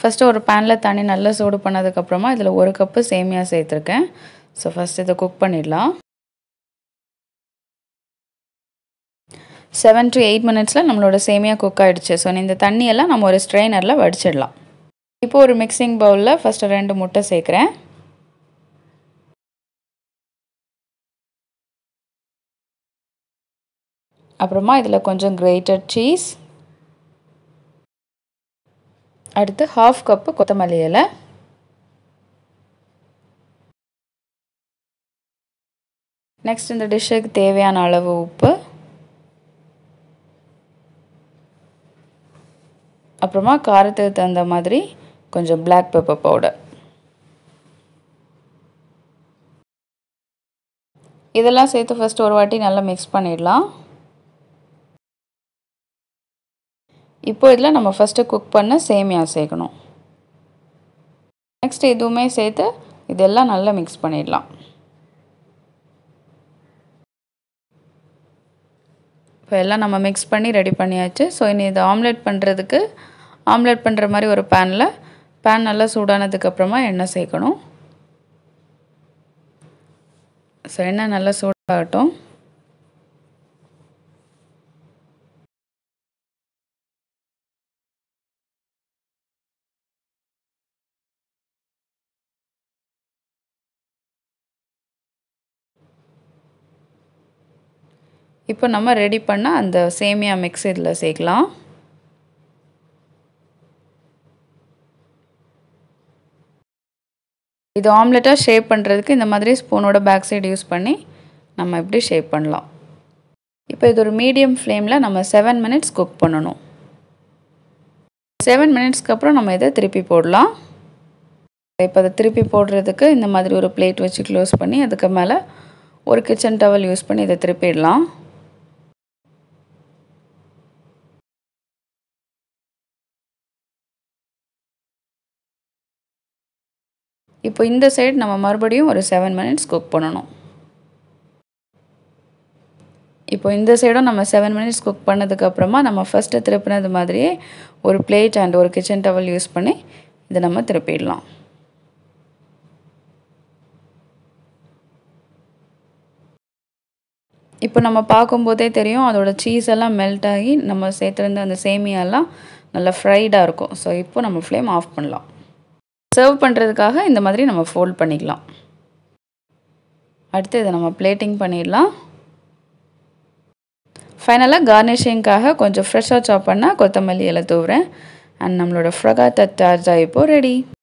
first ஒரு பேனில் தண்ணி நல்லா சூடு பண்ணதுக்கப்புறமா இதில் ஒரு கப்பு சேமியா சேர்த்துருக்கேன் ஸோ ஃபஸ்ட் இதை குக் பண்ணிடலாம் செவன் டு எயிட் மினிட்ஸில் நம்மளோட சேமியா குக் ஆகிடுச்சு ஸோ இந்த தண்ணியெல்லாம் நம்ம ஒரு ஸ்ட்ரெயினரில் வடிச்சிடலாம் இப்போ ஒரு மிக்சிங் பவுலில் ஃபஸ்ட்டு ரெண்டு முட்டை சேர்க்குறேன் அப்புறமா இதில் கொஞ்சம் கிரேட்டட் சீஸ் அடுத்து ஹாஃப் கப்பு கொத்தமல்லி இலை நெக்ஸ்ட் இந்த டிஷ்ஷுக்கு தேவையான அளவு உப்பு அப்புறமா காரத்துக்கு தகுந்த மாதிரி கொஞ்சம் பிளாக் பெப்பர் பவுடர் இதெல்லாம் சேர்த்து ஃபஸ்ட்டு ஒரு வாட்டி நல்லா மிக்ஸ் பண்ணிடலாம் இப்போ இதில் நம்ம ஃபஸ்ட்டு குக் பண்ண சேமியா சேர்க்கணும் நெக்ஸ்ட் இதுவுமே சேர்த்து இதெல்லாம் நல்லா மிக்ஸ் பண்ணிடலாம் இப்போ எல்லாம் நம்ம மிக்ஸ் பண்ணி ரெடி பண்ணியாச்சு ஸோ இனி இது ஆம்லெட் பண்ணுறதுக்கு ஆம்லெட் பண்ணுற மாதிரி ஒரு பேனில் பேன் நல்லா சூடானதுக்கப்புறமா எண்ணெய் சேர்க்கணும் ஸோ எண்ணெய் நல்லா சூடாகட்டும் இப்போ நம்ம ரெடி பண்ண அந்த சேமியா மிக்ஸ் இதில் சேர்க்கலாம் இது ஆம்லெட்டாக ஷேப் பண்ணுறதுக்கு இந்த மாதிரி ஸ்பூனோட பேக் சைடு யூஸ் பண்ணி நம்ம இப்படி ஷேப் பண்ணலாம் இப்போ இது ஒரு மீடியம் ஃப்ளேமில் நம்ம செவன் மினிட்ஸ் குக் பண்ணணும் செவன் மினிட்ஸ்க்கு அப்புறம் நம்ம இதை திருப்பி போடலாம் இப்போ அதை திருப்பி போடுறதுக்கு இந்த மாதிரி ஒரு பிளேட் வச்சு க்ளோஸ் பண்ணி அதுக்கு மேலே ஒரு கிச்சன் டவல் யூஸ் பண்ணி இதை திருப்பிடலாம் இப்போ இந்த சைடு நம்ம மறுபடியும் ஒரு செவன் மினிட்ஸ் குக் பண்ணணும் இப்போ இந்த சைடும் நம்ம செவன் மினிட்ஸ் குக் பண்ணதுக்கப்புறமா நம்ம ஃபஸ்ட்டு திருப்பினது மாதிரியே ஒரு பிளேட் அண்ட் ஒரு கிச்சன் டவல் யூஸ் பண்ணி இதை நம்ம திருப்பிடலாம் இப்போ நம்ம பார்க்கும்போதே தெரியும் அதோட சீஸ் எல்லாம் மெல்ட் ஆகி நம்ம சேர்த்துருந்த அந்த சேமியாலாம் நல்லா ஃப்ரைடாக இருக்கும் ஸோ இப்போ நம்ம ஃப்ளேம் ஆஃப் பண்ணலாம் சர்வ் பண்ணுறதுக்காக இந்த மாதிரி நம்ம ஃபோல்ட் பண்ணிக்கலாம் அடுத்து இதை நம்ம பிளேட்டிங் பண்ணிடலாம் ஃபைனலாக கார்னிஷிங்காக கொஞ்சம் ஃப்ரெஷ்ஷாக சாப் பண்ணால் கொத்தமல்லி இலை தூவுறேன் அண்ட் நம்மளோட ஃப்ரகா தட்டார்ஜா இப்போது ரெடி